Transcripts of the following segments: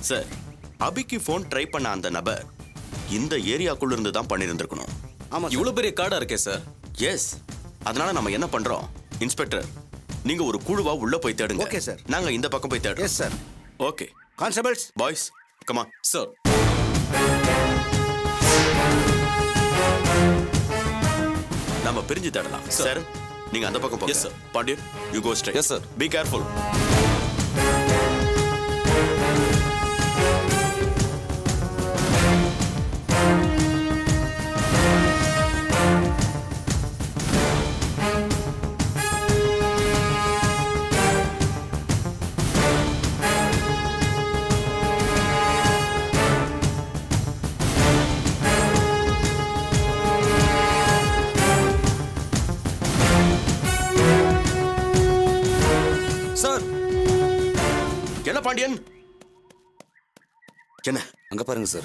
Sir அபிக்கு phone try பண்ண அந்த நபர் இந்த ஏரியாக்குள்ள இருந்து தான் பண்ணியிருந்திருக்கணும் ஆமா சார். இவ்வளவு பெரிய கார்டா இருக்கே சார் எஸ் அதனால நம்ம என்ன பண்றோம் இன்ஸ்பெக்டர் நீங்க ஒரு குழுவா உள்ள போய் தேடுங்க Okay, sir. நாங்க இந்த பக்கம் போய் தேடுறோம் yes sir okay constables boys கமா சார் நம்ம பிரிஞ்சு தேடலாம் Sir. சார் நீங்க அந்த பக்கம் போங்க Yes, sir. Pandian you go straight Yes, sir. Be careful sir என்ன பாண்டியன் என்ன அங்க பாருங்க சார்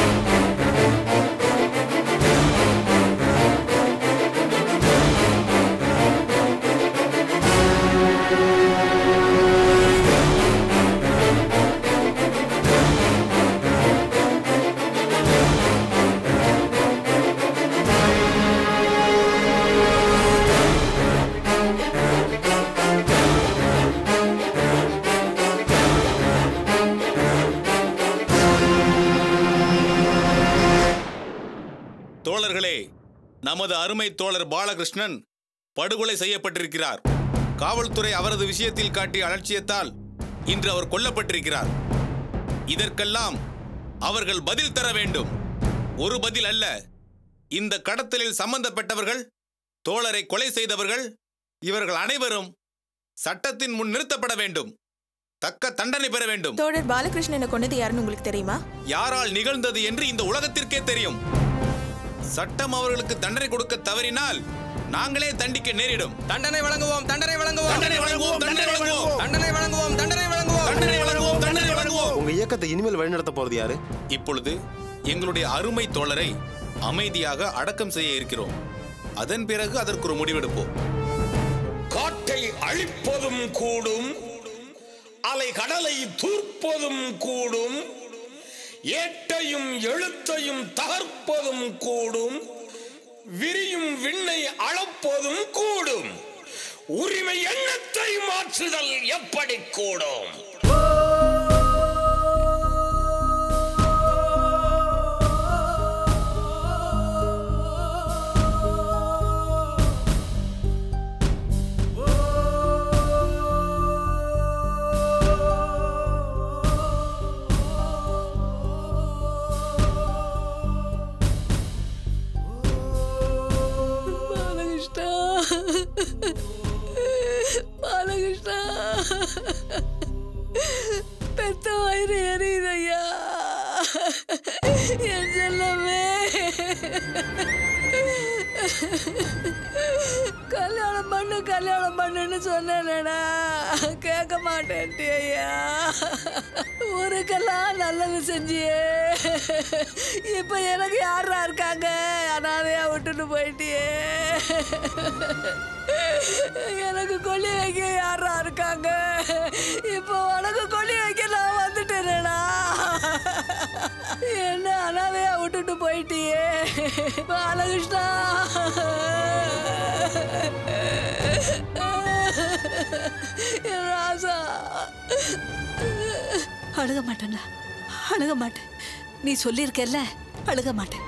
தோழர்களே நமது அருமை தோழர் பாலகிருஷ்ணன் படுகொலை செய்யப்பட்டிருக்கிறார் காவல்துறை அவரது விஷயத்தில் காட்டிய அலட்சியத்தால் இன்று அவர் கொல்லப்பட்டிருக்கிறார் இதற்கெல்லாம் அவர்கள் பதில் தர வேண்டும் ஒரு பதில் அல்ல இந்த கடத்தலில் சம்பந்தப்பட்டவர்கள் தோழரை கொலை செய்தவர்கள் இவர்கள் அனைவரும் சட்டத்தின் முன் நிறுத்தப்பட வேண்டும் தக்க தண்டனை பெற வேண்டும் தோழர் பாலகிருஷ்ணனை கொண்டது யாருன்னு உங்களுக்கு தெரியுமா யாரால் நிகழ்ந்தது என்று இந்த உலகத்திற்கே தெரியும் சட்டம் அவர்களுக்கு தண்டனை கொடுக்க தவறினால் நாங்களே தண்டிக்க நேரிடும் தண்டனை வழங்குவோம் தண்டனை வழங்குவோம் தண்டனை வழங்குவோம் தண்டனை வழங்குவோம் தண்டனை வழங்குவோம் தண்டனை வழங்குவோம் தண்டனை வழங்குவோம் தண்டனை வழங்குவோம் உங்க இயக்கத்தை இனிமேல் வழிநடத்த போறது யாரு இப்பொழுது எங்களுடைய அருமை தோழரை அமைதியாக அடக்கம் செய்ய இருக்கிறோம் அதன் பிறகு அதற்கு ஒரு முடிவெடுப்போம் காட்டை அழிப்பதும் கூடும் அலை கடலை தூர்ப்பதும் கூடும் ஏட்டையும் எழுத்தையும் தகர்ப்பதும் கூடும் விரியும் விண்ணை அளப்பதும் கூடும் உரிமை எண்ணத்தை மாற்றுதல் எப்படி கூடும் பாலகிருஷ்ணா பாலகிருஷ்ணா பெத்த வயிறு எரியுதையா என் செல்லமே கல்யாணம் பண்ணு கல்யாணம் பண்ணுன்னு சொன்னேனேடா கேட்க மாட்டேன்ட்டியா ஊருக்கெல்லாம் நல்லது செஞ்சியே இப்ப எனக்கு யாரா இருக்காங்க அனாதையா விட்டுட்டு போயிட்டியே எனக்கு கொல்லி வைக்க யாரா இருக்காங்க இப்போ உனக்கு கொல்லி வைக்க நான் வந்துட்டேனேடா என்ன அனாதையா விட்டுட்டு போயிட்டியே பாலகிருஷ்ணா என் ராசா அழுக மாட்டேன்டா அழுக மாட்டேன் நீ சொல்லியிருக்கல்ல அழுக மாட்டேன்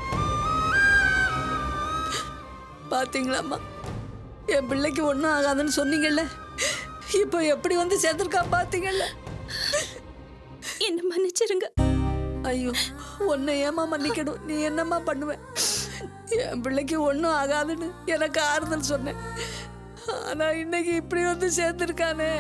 பாத்தீங்களாம்மா என் பிள்ளைக்கு ஒன்றும் ஆகாதுன்னு சொன்னீங்கல்ல இப்போ எப்படி வந்து சேர்ந்துருக்கா பாத்தீங்கல்ல என்ன மன்னிச்சிருங்க ஐயோ உன்னை ஏமா மன்னிக்கணும் நீ என்னம்மா பண்ணுவ என் பிள்ளைக்கு ஒன்றும் ஆகாதுன்னு எனக்கு ஆறுதல் சொன்னேன் ஆனா இன்னைக்கு இப்படி வந்து சேர்ந்துருக்கானே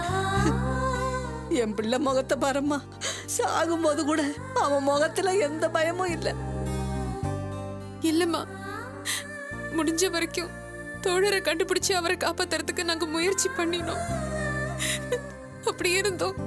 என் பிள்ளை முகத்தை பாரும்மா சாகும்போது கூட அவன் முகத்துல எந்த பயமும் இல்லை இல்லம்மா முடிஞ்ச வரைக்கும் தோழரை கண்டுபிடிச்சு அவரை காப்பாத்துறதுக்கு நாங்க முயற்சி பண்ணினோம் அப்படி இருந்தோம்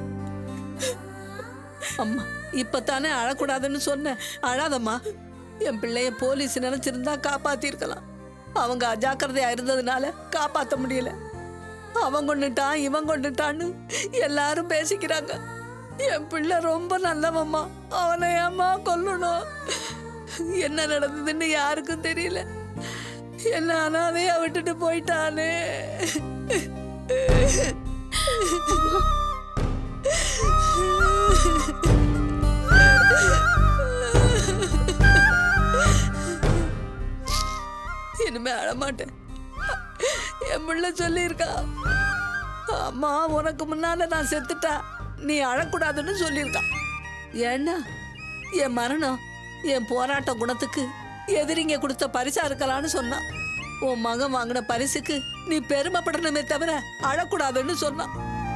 அம்மா இப்பத்தானே அழக்கூடாதுன்னு சொன்னேன் அழாதம்மா என் பிள்ளைய போலீஸ் நினைச்சிருந்தா காப்பாத்திருக்கலாம் அவங்க அஜாக்கிரதையா இருந்ததுனால காப்பாத்த முடியல அவன் கொண்டுட்டான் இவன் கொண்டுட்டான்னு எல்லாரும் பேசிக்கிறாங்க என் பிள்ளை ரொம்ப நல்லவம்மா அவனை ஏம்மா கொல்லணும் என்ன நடந்ததுன்னு யாருக்கும் தெரியல என்ன அனாதையா விட்டுட்டு போயிட்டானே இனிமே அழமாட்டேன் என் பிள்ளை சொல்லியிருக்கா அம்மா உனக்கு முன்னால நான் செத்துட்டா நீ அழக்கூடாதுன்னு சொல்லியிருக்கா ஏன்னா என் மரணம் என் போராட்ட குணத்துக்கு எதிரிங்க கொடுத்த பரிசா இருக்கலாம்னு சொன்னான் உன் மகன் வாங்கின பரிசுக்கு நீ பெருமைப்படணுமே தவிர அழக்கூடாதுன்னு சொன்னான்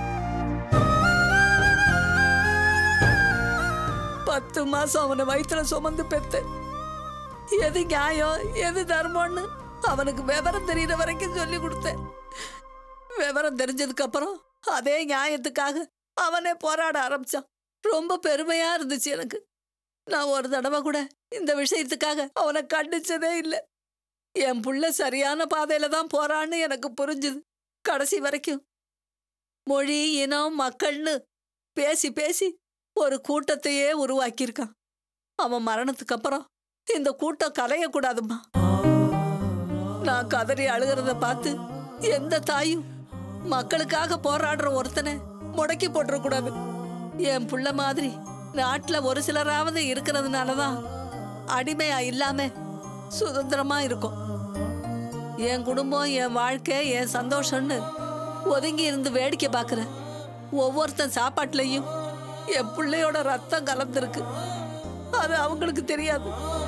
பத்து மாசம் அவனை வயிற்றுல சுமந்து பெத்து எது நியாயம் எது தர்மம்னு அவனுக்கு விவரம் தெரியுற வரைக்கும் சொல்லி கொடுத்தேன் விவரம் தெரிஞ்சதுக்கு அப்புறம் அதே நியாயத்துக்காக அவனே போராட ஆரம்பிச்சான் ரொம்ப பெருமையா இருந்துச்சு எனக்கு நான் ஒரு தடவை கூட இந்த விஷயத்துக்காக அவனை கண்டிச்சதே இல்லை என் புள்ள சரியான பாதையில தான் போறான்னு எனக்கு புரிஞ்சுது கடைசி வரைக்கும் மொழி இனம் மக்கள்னு பேசி பேசி ஒரு கூட்டத்தையே உருவாக்கியிருக்கான் அவன் மரணத்துக்கு அப்புறம் இந்த கூட்டம் கலையக்கூடாதும்மா நான் கதறி அழுகிறத பார்த்து எந்த தாயும் மக்களுக்காக போராடுற ஒருத்தனை முடக்கி போட்டுறக்கூடாது என் புள்ள மாதிரி நாட்டுல ஒரு சிலராவது இருக்கிறதுனாலதான் அடிமையா இல்லாம சுதந்திரமா இருக்கும் என் குடும்பம் என் வாழ்க்கை என் சந்தோஷம்னு ஒதுங்கி இருந்து வேடிக்கை பார்க்குறேன் ஒவ்வொருத்தன் சாப்பாட்டுலயும் என் பிள்ளையோட ரத்தம் கலந்துருக்கு அது அவங்களுக்கு தெரியாது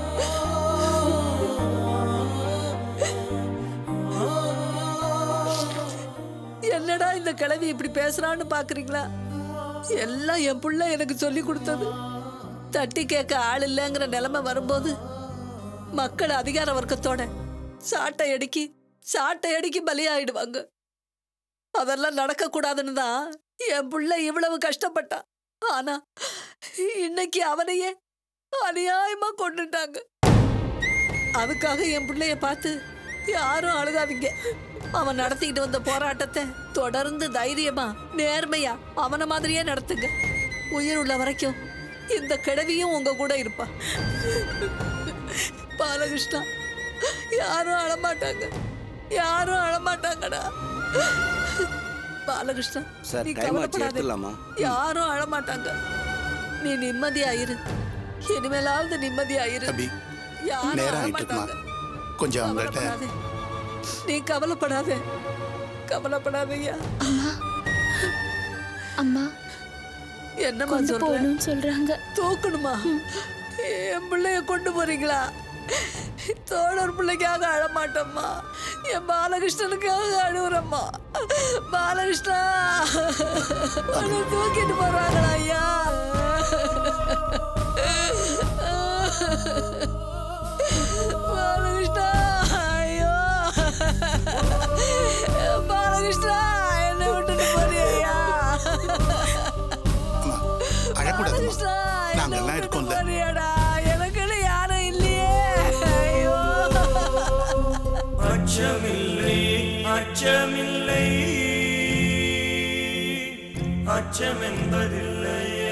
என்னடா இந்த கிழவி இப்படி பேசுறான்னு பாக்குறீங்களா எல்லாம் என் புள்ள எனக்கு சொல்லி கொடுத்தது தட்டி கேட்க ஆள் இல்லைங்கிற நிலைமை வரும்போது மக்கள் அதிகார வர்க்கத்தோட சாட்டை அடிக்கி சாட்டை அடிக்கி பலியாயிடுவாங்க அதெல்லாம் நடக்கக்கூடாதுன்னு தான் என் புள்ள இவ்வளவு கஷ்டப்பட்டான் ஆனா இன்னைக்கு அவனையே அநியாயமா கொண்டுட்டாங்க அதுக்காக என் பிள்ளைய பார்த்து யாரும் அழுகாதீங்க அவன் நடத்திக்கிட்டு வந்த போராட்டத்தை தொடர்ந்து தைரியமா நேர்மையா அவன மாதிரியே நடத்துங்க உயிர் உள்ள வரைக்கும் இந்த கிழவியும் உங்க கூட இருப்பா பாலகிருஷ்ணா யாரும் அழமாட்டாங்க யாரும் அழமாட்டாங்கடா பாலகிருஷ்ணா சார், நீ time ஆச்சு, கவலைப்படாத எடுத்துடலாமா? யாரும் அழமாட்டாங்க நீ நிம்மதியா இரு இனிமேலாவது நிம்மதியா இரு அபி, யாரும் நேரம் ஆயிட்டுமா அழமாட்டாங்க கொஞ்சம் அவங்கள்ட்ட கவலைப்படாதே நீ கவலைப்படாத கவலைப்படாதய்யா அம்மா என்னம்மா கொண்டு சொல்ற போகணும்னு சொல்றாங்க தூக்கணுமா என் பிள்ளைய கொண்டு போறீங்களா தோழர் பிள்ளைக்காக அழமாட்டோம்மா என் பாலகிருஷ்ணனுக்காக அழுகுறம்மா பாலகிருஷ்ணா உன்னை தூக்கிட்டு போறாங்களா ஐயா பாலகிருஷ்ணா ஐயோ பாலகிருஷ்ணா என்னை விட்டுட்டு போறியா அம்மா அழக்கூடாதுமா பாலகிருஷ்ணா என்னை நாங்கெல்லாம் விட்டுட்டு இருக்கோம்ல போறியாடா எனக்குன்னு யாரும் இல்லையே ஐயோ அச்சமில்லை அச்சமில்லை அச்சம் என்பதில்லையே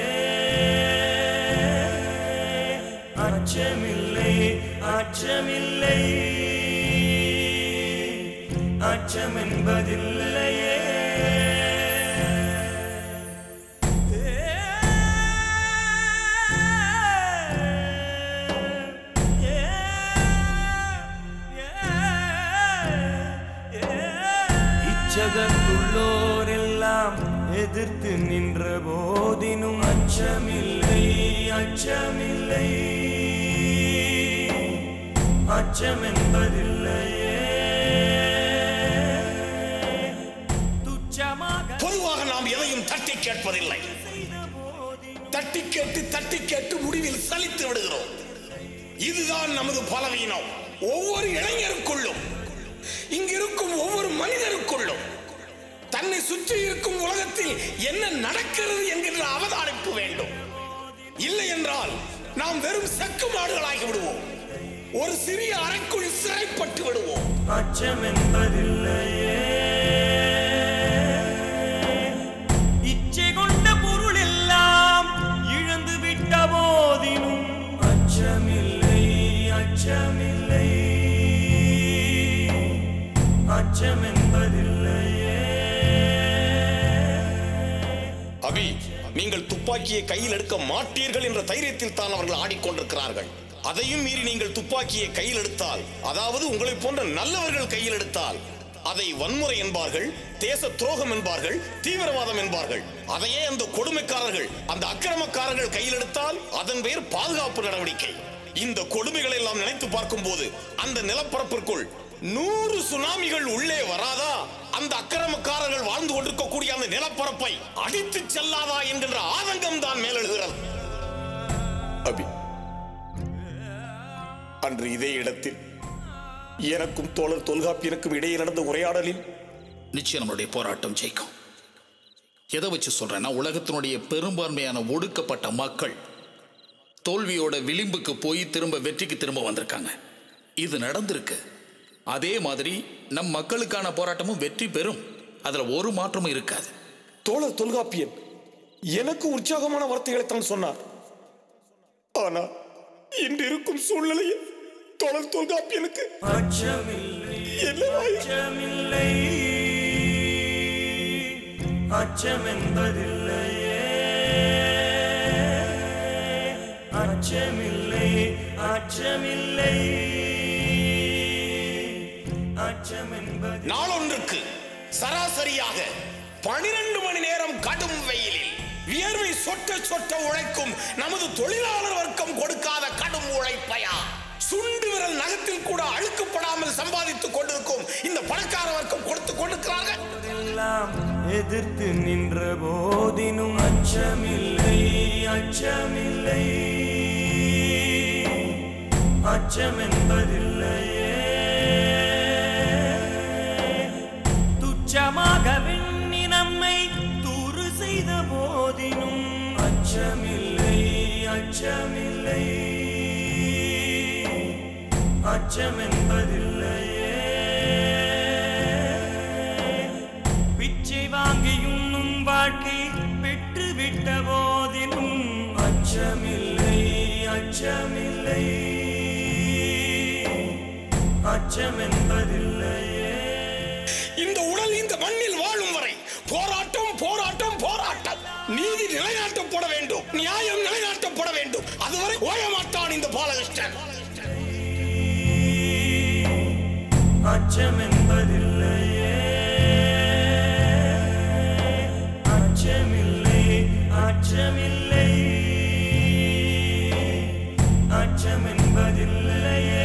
அச்சமில்லை அச்சமில்லை அச்சம் என்பதில்லையே இச்சகத்துள்ளோரெல்லாம் எதிர்த்து நின்ற போதினும் அச்சமில்லை அச்சமில்லை அச்சம் என்பதில்லையே துச்சமாக பொதுவாக நாம் எதையும் தட்டி கேட்பதில்லை தட்டி கேட்டு தட்டி கேட்டு முடிவில் சலித்து விடுகிறோம் இதுதான் நமது பலவீனம் ஒவ்வொரு இளைஞருக்குள்ளும் இங்கிருக்கும் ஒவ்வொரு மனிதருக்குள்ளும் தன்னை சுற்றி இருக்கும் உலகத்தில் என்ன நடக்கிறது என்கின்ற அவதானிப்பு வேண்டும் இல்லை என்றால் நாம் வெறும் செக்கு மாடுகளாகி விடுவோம் ஒரு சிறிய அறைக்குள் சிறைப்பட்டு விடுவோம் அச்சம் என்பதில்லையே இச்சை கொண்ட பொருள் எல்லாம் அச்சமில்லை அச்சம் என்பதில்லையே அபி நீங்கள் துப்பாக்கியை கையில் எடுக்க மாட்டீர்கள் என்ற தைரியத்தில் தான் அவர்கள் ஆடிக்கொண்டிருக்கிறார்கள் அதையும் மீறி நீங்கள் துப்பாக்கியை கையில் எடுத்தால் அதாவது உங்களைப் போன்ற நல்லவர்கள் கையில் எடுத்தால் அதை வன்முறை என்பார்கள் தேச துரோகம் என்பார்கள் தீவிரவாதம் என்பார்கள் அதையே அந்த கொடுமைக்காரர்கள் அந்த அக்கிரமக்காரர்கள் கையில் எடுத்தால் அதன் பெயர் பாதுகாப்பு நடவடிக்கை இந்த கொடுமைகளை எல்லாம் நினைத்து பார்க்கும்போது அந்த நிலப்பரப்பிற்குள் நூறு சுனாமிகள் உள்ளே வராதா அந்த அக்கிரமக்காரர்கள் வாழ்ந்து கொண்டிருக்கக்கூடிய அந்த நிலப்பரப்பை அடித்து செல்லாதா என்கின்ற ஆதங்கம் தான் மேலெழுகிறது அபி அன்று இதே இடத்தில் எனக்கும் தோழர் தொல்காப்பியனுக்கும் இடையே நடந்த உரையாடலில் நிச்சயம் நம்மளுடைய போராட்டம் ஜெயிக்கும் எதை வச்சு சொல்றேன்னா உலகத்தினுடைய பெரும்பான்மையான ஒடுக்கப்பட்ட மக்கள் தோல்வியோட விளிம்புக்கு போய் திரும்ப வெற்றிக்கு திரும்ப வந்திருக்காங்க இது நடந்திருக்கு அதே மாதிரி நம் மக்களுக்கான போராட்டமும் வெற்றி பெறும் அதுல ஒரு மாற்றமும் இருக்காது தோழர் தொல்காப்பியன் எனக்கு உற்சாகமான வார்த்தைகளை தான் சொன்னார் ஆனால் இன்று இருக்கும் சூழ்நிலையில் தோழர் தொல்காப்பியனுக்கு அச்சமில்லை அச்சமில்லை அச்சம் என்பதில்லையே அச்சமில்லை அச்சமில்லை அச்சம் என்பது நாளொன்றுக்கு சராசரியாக பனிரெண்டு மணி நேரம் கடும் வெயிலில் வியர்வை சொட்ட சொட்ட உழைக்கும் நமது தொழிலாளர் வர்க்கம் கொடுக்காத கடும் உழைப்பையா சுண்டு விரல் நகத்தில் கூட அழுக்கப்படாமல் சம்பாதித்துக் கொண்டிருக்கும் இந்த பணக்கார வர்க்கம் கொடுத்து கொண்டிருக்கிறார்கள் எல்லாம் எதிர்த்து நின்ற போதினும் அச்சமில்லை அச்சமில்லை அச்சம் என்பதில்லையே துச்சமாக வெண்ணி நம்மை தூறு செய்த போதினும் அச்சமில்லை அச்சமில்லை அச்சம் என்பதில்லையே பிச்சை வாங்கி உண்ணும் வாழ்க்கை பெற்று விட்ட போதிலும் அச்சமில்லை அச்சமில்லை அச்சம் என்பதில்லையே இந்த உடல் இந்த மண்ணில் வாழும் வரை போராட்டம் போராட்டம் போராட்டம் நீதி நிலைநாட்டப்பட வேண்டும் நியாயம் நிலைநாட்டப்பட வேண்டும் அதுவரை ஓய மாட்டான் இந்த பாலகிருஷ்ணன் அச்சம் என்பதில்லையே அச்சமில்லை அச்சமில்லை அச்சம் என்பதில்லையே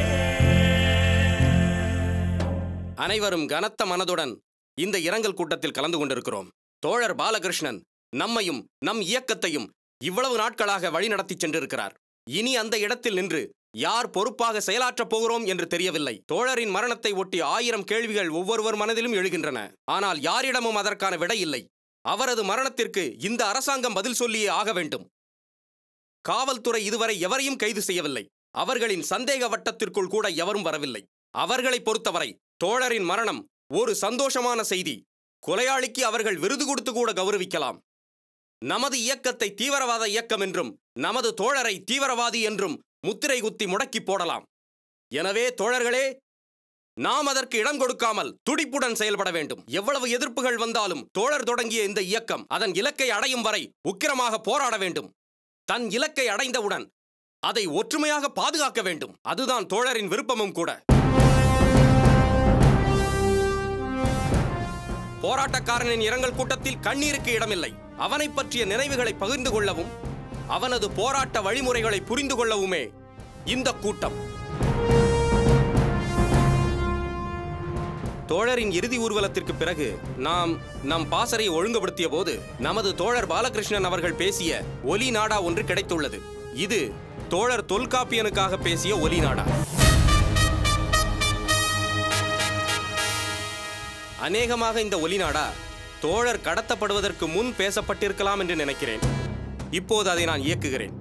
அனைவரும் கனத்த மனதுடன் இந்த இரங்கல் கூட்டத்தில் கலந்து கொண்டிருக்கிறோம் தோழர் பாலகிருஷ்ணன் நம்மையும் நம் இயக்கத்தையும் இவ்வளவு நாட்களாக வழிநடத்தி சென்றிருக்கிறார் இனி அந்த இடத்தில் நின்று யார் பொறுப்பாக செயலாற்றப் போகிறோம் என்று தெரியவில்லை தோழரின் மரணத்தை ஒட்டி ஆயிரம் கேள்விகள் ஒவ்வொருவர் மனதிலும் எழுகின்றன ஆனால் யாரிடமும் அதற்கான விடை இல்லை அவரது மரணத்திற்கு இந்த அரசாங்கம் பதில் சொல்லியே ஆக வேண்டும் காவல்துறை இதுவரை எவரையும் கைது செய்யவில்லை அவர்களின் சந்தேக வட்டத்திற்குள் கூட எவரும் வரவில்லை அவர்களை பொறுத்தவரை தோழரின் மரணம் ஒரு சந்தோஷமான செய்தி கொலையாளிக்கு அவர்கள் விருது கொடுத்து கூட கௌரவிக்கலாம் நமது இயக்கத்தை தீவிரவாத இயக்கம் என்றும் நமது தோழரை தீவிரவாதி என்றும் முத்திரை குத்தி முடக்கி போடலாம் எனவே தோழர்களே நாம் அதற்கு இடம் கொடுக்காமல் துடிப்புடன் செயல்பட வேண்டும் எவ்வளவு எதிர்ப்புகள் வந்தாலும் தோழர் தொடங்கிய இந்த இயக்கம் அதன் இலக்கை அடையும் வரை உக்கிரமாக போராட வேண்டும் தன் இலக்கை அடைந்தவுடன் அதை ஒற்றுமையாக பாதுகாக்க வேண்டும் அதுதான் தோழரின் விருப்பமும் கூட போராட்டக்காரனின் இரங்கல் கூட்டத்தில் கண்ணீருக்கு இடமில்லை அவனை பற்றிய நினைவுகளை பகிர்ந்து கொள்ளவும் அவனது போராட்ட வழிமுறைகளை புரிந்து கொள்ளவுமே இந்த கூட்டம் தோழரின் இறுதி ஊர்வலத்திற்கு பிறகு நாம் நம் பாசறை ஒழுங்குபடுத்திய போது நமது தோழர் பாலகிருஷ்ணன் அவர்கள் பேசிய ஒலி நாடா ஒன்று கிடைத்துள்ளது இது தோழர் தொல்காப்பியனுக்காக பேசிய ஒலி நாடா அநேகமாக இந்த ஒலிநாடா தோழர் கடத்தப்படுவதற்கு முன் பேசப்பட்டிருக்கலாம் என்று நினைக்கிறேன் இப்போது அதை நான் இயக்குகிறேன்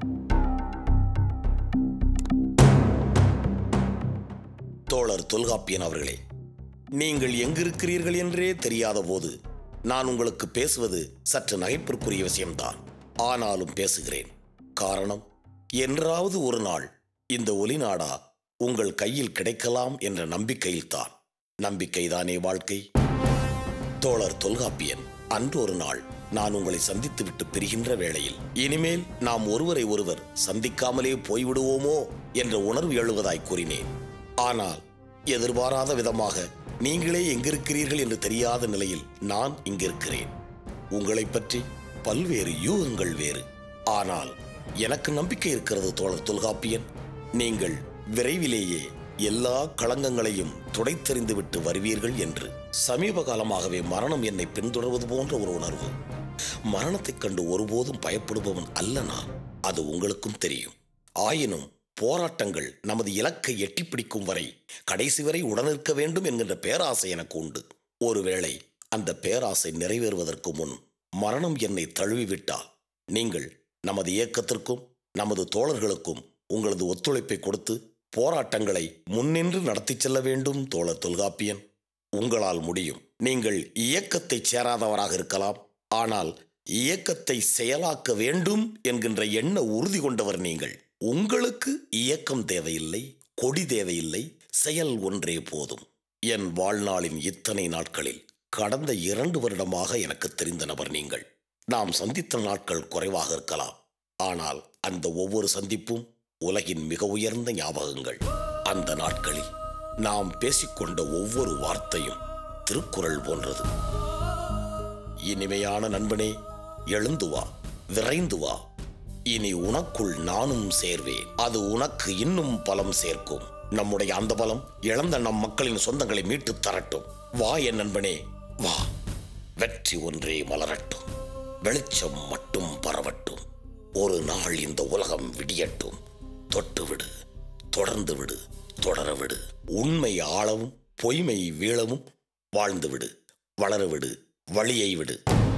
தோழர் தொல்காப்பியன் அவர்களே நீங்கள் எங்கிருக்கிறீர்கள் என்றே தெரியாத போது நான் உங்களுக்கு பேசுவது சற்று நகைப்பிற்குரிய விஷயம்தான் ஆனாலும் பேசுகிறேன் காரணம் என்றாவது ஒரு நாள் இந்த ஒலிநாடா உங்கள் கையில் கிடைக்கலாம் என்ற நம்பிக்கையில்தான் நம்பிக்கைதானே வாழ்க்கை தோழர் தொல்காப்பியன் அன்று ஒரு நாள் நான் உங்களை சந்தித்துவிட்டு பிரிகின்ற வேளையில் இனிமேல் நாம் ஒருவரை ஒருவர் சந்திக்காமலே போய்விடுவோமோ என்ற உணர்வு எழுவதாய் கூறினேன் ஆனால் எதிர்பாராத விதமாக நீங்களே எங்கிருக்கிறீர்கள் என்று தெரியாத நிலையில் நான் இங்கிருக்கிறேன் உங்களை பற்றி பல்வேறு யூகங்கள் வேறு ஆனால் எனக்கு நம்பிக்கை இருக்கிறது தோழர் தொல்காப்பியன் நீங்கள் விரைவிலேயே எல்லா களங்கங்களையும் துடைத்தெறிந்து விட்டு வருவீர்கள் என்று சமீப காலமாகவே மரணம் என்னை பின்தொடர்வது போன்ற ஒரு உணர்வு மரணத்தைக் கண்டு ஒருபோதும் பயப்படுபவன் அல்ல நான் அது உங்களுக்கும் தெரியும் ஆயினும் போராட்டங்கள் நமது இலக்கை எட்டிப் பிடிக்கும் வரை கடைசி வரை உடனிருக்க வேண்டும் என்கின்ற பேராசை எனக்கு உண்டு ஒருவேளை அந்த பேராசை நிறைவேறுவதற்கு முன் மரணம் என்னை தழுவிவிட்டால் நீங்கள் நமது இயக்கத்திற்கும் நமது தோழர்களுக்கும் உங்களது ஒத்துழைப்பை கொடுத்து போராட்டங்களை முன்னின்று நடத்திச் செல்ல வேண்டும் தோழர் தொல்காப்பியன் உங்களால் முடியும் நீங்கள் இயக்கத்தைச் சேராதவராக இருக்கலாம் ஆனால் இயக்கத்தை செயலாக்க வேண்டும் என்கின்ற எண்ண உறுதி கொண்டவர் நீங்கள் உங்களுக்கு இயக்கம் தேவையில்லை கொடி தேவையில்லை செயல் ஒன்றே போதும் என் வாழ்நாளின் இத்தனை நாட்களில் கடந்த இரண்டு வருடமாக எனக்கு தெரிந்த நபர் நீங்கள் நாம் சந்தித்த நாட்கள் குறைவாக இருக்கலாம் ஆனால் அந்த ஒவ்வொரு சந்திப்பும் உலகின் மிக உயர்ந்த ஞாபகங்கள் அந்த நாட்களில் நாம் பேசிக்கொண்ட ஒவ்வொரு வார்த்தையும் திருக்குறள் போன்றது இனிமையான நண்பனே எழுந்து வா விரைந்து வா இனி உனக்குள் நானும் சேர்வேன் அது உனக்கு இன்னும் பலம் சேர்க்கும் நம்முடைய அந்த பலம் இழந்த நம் மக்களின் சொந்தங்களை மீட்டுத் தரட்டும் வா என் நண்பனே வா வெற்றி ஒன்றே மலரட்டும் வெளிச்சம் மட்டும் பரவட்டும் ஒரு நாள் இந்த உலகம் விடியட்டும் தொட்டு விடு தொடர்ந்து விடு தொடர விடு உண்மை ஆளவும் பொய்மை வீழவும் வாழ்ந்து விடு வளர விடு வழியை விடு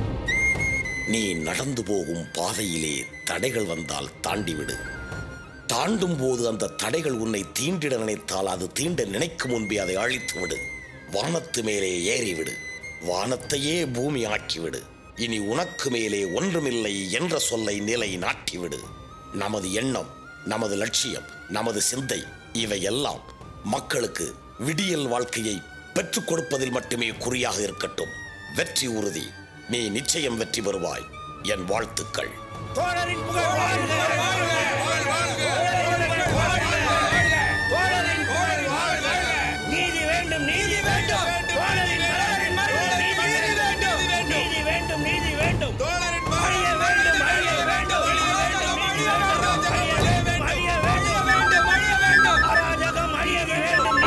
நீ நடந்து போகும் பாதையிலே தடைகள் வந்தால் தாண்டி விடு தாண்டும் போது அந்த தடைகள் உன்னை தீண்டிட நினைத்தால் அது தீண்ட நினைக்கும் முன்பே அதை அழித்து விடு வானத்து மேலே ஏறிவிடு வானத்தையே பூமி ஆக்கிவிடு இனி உனக்கு மேலே ஒன்றுமில்லை என்ற சொல்லை நிலை நாட்டிவிடு நமது எண்ணம் நமது லட்சியம் நமது சிந்தை இவையெல்லாம் மக்களுக்கு விடியல் வாழ்க்கையை பெற்றுக் கொடுப்பதில் மட்டுமே குறியாக இருக்கட்டும் வெற்றி உறுதி நீ நிச்சயம் வெற்றி பெறுவாய் என் வாழ்த்துக்கள் தோழரின் புகழ் வாழ்க தோழரின் புகழ் வாழ்க நீதி வேண்டும் நீதி வேண்டும் தோழரின் தோழரின் நீதி வேண்டும் நீதி வேண்டும் நீதி வேண்டும் தோழரின் அழிய வேண்டும் அழிய வேண்டும் நீதி வேண்டும் நீதி வேண்டும் அழிய வேண்டும் அழிய வேண்டும் அராஜகம் அழிய வேண்டும்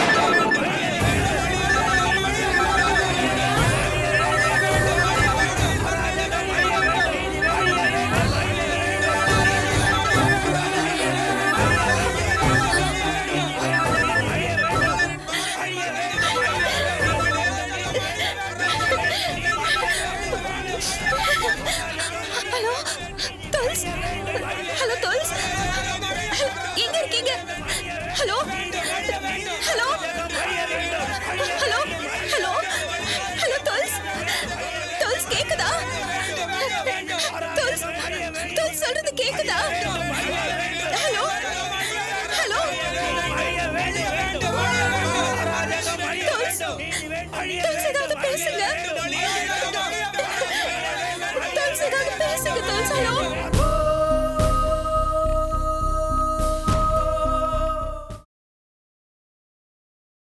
ஹலோ தொல்ஸ் ஹலோ தொல்ஸ் எங்க இருக்கீங்க hello hello hello hello hello Thols Thols கேக்குதா தொல்ஸ் தொல்ஸ் சொல்றது கேக்குதா ஹலோ ஹலோ தொல்ஸ் தொல்ஸ் ஏதாவது பேசுங்க தொல்ஸ் ஏதாவது பேசுங்க தொல்ஸ் ஹலோ